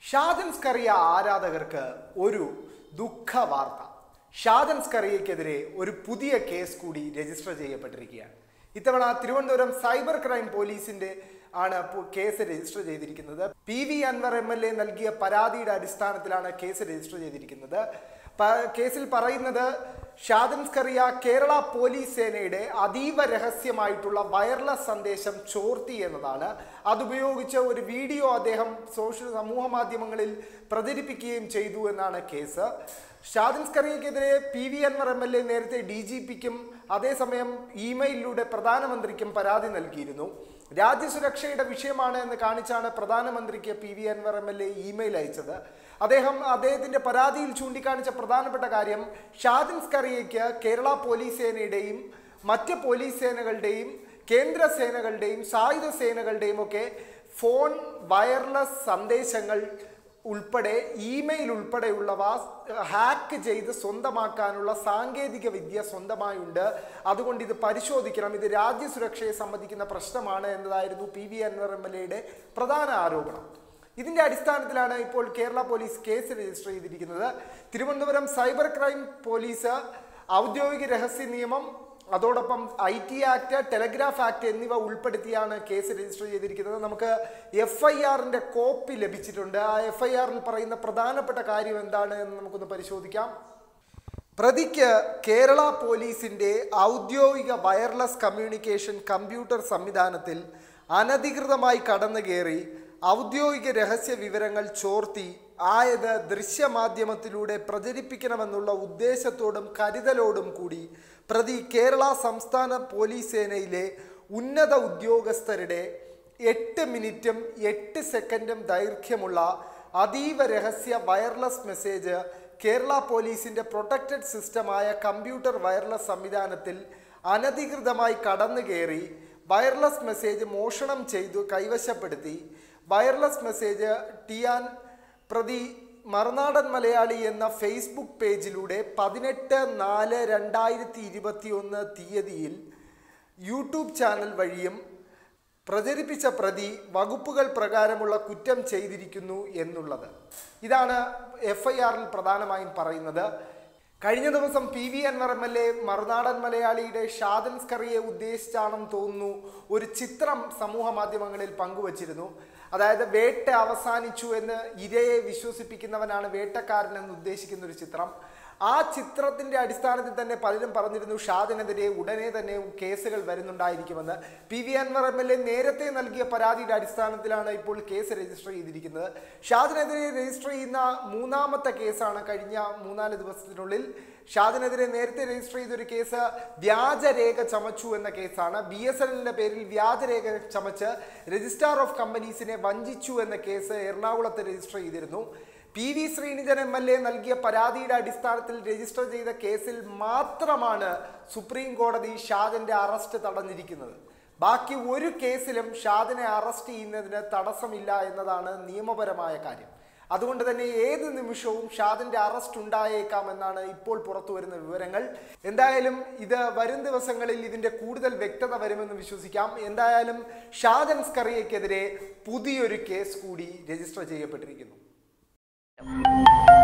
ഷാജൻ സ്കറിയ ആരാധകർക്ക് ഒരു ദുഃഖ വാർത്ത ഷാജൻ സ്കറിയക്കെതിരെ ഒരു പുതിയ കേസ് കൂടി രജിസ്റ്റർ ചെയ്യപ്പെട്ടിരിക്കുകയാണ് ഇത്തവണ തിരുവനന്തപുരം സൈബർ ക്രൈം പോലീസിന്റെ ആണ് പു- കേസ് രജിസ്റ്റർ ചെയ്തിരിക്കുന്നത് P V Anvar M L A നൽകിയ പരാതിയുടെ അടിസ്ഥാനത്തിലാണ് കേസ് രജിസ്റ്റർ ചെയ്തിരിക്കുന്നത് പ- കേസിൽ പറയുന്നത് ഷാജൻ സ്കറിയ കേരള പോലീസ് സേനയുടെ അതീവ രഹസ്യമായിട്ടുള്ള വയർലെസ് സന്ദേശം ചോർത്തി എന്നതാണ് അതുപയോഗിച്ച് ഒരു വീഡിയോ അദ്ദേഹം സോഷ്യൽ സമൂഹ മാധ്യമങ്ങളിൽ പ്രചരിപ്പിക്കുകയും ചെയ്തു എന്നാണ് കേസ് ഷാജൻ സ്കറിയക്കെതിരെ P V Anvar M L A നേരത്തെ ഡി ജി പിക്കും അതേസമയം ഇമെയിലിലൂടെ പ്രധാനമന്ത്രിക്കും പരാതി നൽകിയിരുന്നു രാജ്യസുരക്ഷയുടെ വിഷയമാണ് എന്ന് കാണിച്ചാണ് പ്രധാനമന്ത്രിക്ക് P V Anvar M L A email അയച്ചത് അദ്ദേഹം അദ്ദേഹത്തിന്റെ പരാതിയിൽ ചൂണ്ടിക്കാണിച്ച പ്രധാനപ്പെട്ട കാര്യം ഷാജൻ സ്കറിയയ്ക്ക് കേരള പോലീസ് സേനയുടെയും മറ്റ് പോലീസ് സേനകളുടെയും കേന്ദ്ര സേനകളുടെയും സായുധ സേനകളുടെയും ഒക്കെ ഫോൺ വയർലെസ് സന്ദേശങ്ങൾ ഉൾപ്പെടെ ഇമെയിൽ ഉൾപ്പെടെയുള്ളവ ഹാക്ക് ചെയ്ത് സ്വന്തമാക്കാനുള്ള സാങ്കേതിക വിദ്യ സ്വന്തമായുണ്ട് അതുകൊണ്ട് ഇത് പരിശോധിക്കണം ഇത് രാജ്യസുരക്ഷയെ സംബന്ധിക്കുന്ന പ്രശ്നമാണ് എന്നതായിരുന്നു P V Anvar M L എയുടെ പ്രധാന ആരോപണം ഇതിന്റെ അടിസ്ഥാനത്തിലാണ് ഇപ്പോൾ കേരള പോലീസ് കേസ് രജിസ്റ്റർ ചെയ്തിരിക്കുന്നത് തിരുവനന്തപുരം സൈബർ ക്രൈം പോലീസ് ഔദ്യോഗിക രഹസ്യ നിയമം അതോടൊപ്പം I T act telegraph act എന്നിവ ഉൾപ്പെടുത്തിയാണ് കേസ് രജിസ്റ്റർ ചെയ്തിരിക്കുന്നത് നമുക്ക് എഫ് ഐ ആറിന്റെ കോപ്പി ലഭിച്ചിട്ടുണ്ട് ആ എഫ് ഐ ആറിൽ പറയുന്ന പ്രധാനപ്പെട്ട കാര്യം എന്താണ് എന്ന് നമുക്കൊന്ന് പരിശോധിക്കാം പ്രതിക്ക് കേരള പോലീസിന്റെ ഔദ്യോഗിക വയർലെസ് കമ്മ്യൂണിക്കേഷൻ കമ്പ്യൂട്ടർ സംവിധാനത്തിൽ അനധികൃതമായി കടന്നു കയറി ഔദ്യോഗിക രഹസ്യ വിവരങ്ങൾ ചോർത്തി ആയത് ദൃശ്യമാധ്യമത്തിലൂടെ പ്രചരിപ്പിക്കണമെന്നുള്ള ഉദ്ദേശത്തോടും കരുതലോടും കൂടി പ്രതി കേരള സംസ്ഥാന പോലീസ് സേനയിലെ ഉന്നത ഉദ്യോഗസ്ഥരുടെ എട്ട് മിനിറ്റും എട്ട് സെക്കൻഡും ദൈർഘ്യമുള്ള അതീവ രഹസ്യ വയർലെസ് മെസ്സേജ് കേരള പോലീസിന്റെ പ്രൊട്ടക്റ്റഡ് സിസ്റ്റമായ കമ്പ്യൂട്ടർ വയർലെസ് സംവിധാനത്തിൽ അനധികൃതമായി കടന്നു കയറി വയർലെസ് മെസ്സേജ് മോഷണം ചെയ്തു കൈവശപ്പെടുത്തി വയർലെസ് മെസ്സേജ് ടിയാൻ പ്രതി മറുനാടൻ മലയാളി എന്ന ഫേസ്ബുക്ക് പേജിലൂടെ പതിനെട്ട് നാല് രണ്ടായിരത്തി ഇരുപത്തി ഒന്ന് തീയതിയിൽ യൂട്യൂബ് ചാനൽ വഴിയും പ്രചരിപ്പിച്ച പ്രതി വകുപ്പുകൾ പ്രകാരമുള്ള കുറ്റം ചെയ്തിരിക്കുന്നു എന്നുള്ളത് ഇതാണ് എഫ് ഐ ആറിൽ പ്രധാനമായും പറയുന്നത് കഴിഞ്ഞ ദിവസം P V Anvar M L A Marunadan മലയാളിയുടെ ഷാദൻ സ്കറിയെ ഉദ്ദേശിച്ചാണെന്ന് തോന്നുന്നു ഒരു ചിത്രം സമൂഹ മാധ്യമങ്ങളിൽ പങ്കുവച്ചിരുന്നു അതായത് വേട്ട അവസാനിച്ചു എന്ന് ഇരയെ വിശ്വസിപ്പിക്കുന്നവനാണ് വേട്ടക്കാരൻ എന്ന് ഉദ്ദേശിക്കുന്ന ഒരു ചിത്രം ആ ചിത്രത്തിന്റെ അടിസ്ഥാനത്തിൽ തന്നെ പലരും പറഞ്ഞിരുന്നു ഷാദിനെതിരെ ഉടനെ തന്നെ കേസുകൾ വരുന്നുണ്ടായിരിക്കുമെന്ന് P V Anvar M L A നേരത്തെ നൽകിയ പരാതിയുടെ അടിസ്ഥാനത്തിലാണ് ഇപ്പോൾ കേസ് രജിസ്റ്റർ ചെയ്തിരിക്കുന്നത് ഷാദിനെതിരെ രജിസ്റ്റർ ചെയ്യുന്ന മൂന്നാമത്തെ കേസാണ് കഴിഞ്ഞ മൂന്നാല് ദിവസത്തിനുള്ളിൽ ഷാദിനെതിരെ നേരത്തെ രജിസ്റ്റർ ചെയ്തൊരു കേസ് വ്യാജരേഖ ചമച്ചു എന്ന കേസാണ് ബി എസ് എല്ലിന്റെ പേരിൽ വ്യാജരേഖ ചമച്ച് രജിസ്ട്രാർ ഓഫ് കമ്പനീസിനെ വഞ്ചിച്ചു എന്ന കേസ് എറണാകുളത്ത് രജിസ്റ്റർ ചെയ്തിരുന്നു P V Sreenidhan M L A നൽകിയ പരാതിയുടെ അടിസ്ഥാനത്തിൽ രജിസ്റ്റർ ചെയ്ത കേസിൽ മാത്രമാണ് സുപ്രീം കോടതി ഷാജന്റെ അറസ്റ്റ് തടഞ്ഞിരിക്കുന്നത് ബാക്കി ഒരു കേസിലും ഷാദിനെ അറസ്റ്റ് ചെയ്യുന്നതിന് തടസ്സമില്ല എന്നതാണ് നിയമപരമായ കാര്യം അതുകൊണ്ട് തന്നെ ഏത് നിമിഷവും ഷാദിന്റെ അറസ്റ്റ് ഉണ്ടായേക്കാം എന്നാണ് ഇപ്പോൾ പുറത്തു വരുന്ന വിവരങ്ങൾ എന്തായാലും ഇത് വരും ദിവസങ്ങളിൽ ഇതിന്റെ കൂടുതൽ വ്യക്തത വരുമെന്ന് വിശ്വസിക്കാം എന്തായാലും ഷാജൻ സ്കറിയക്കെതിരെ പുതിയൊരു കേസ് കൂടി രജിസ്റ്റർ ചെയ്യപ്പെട്ടിരിക്കുന്നു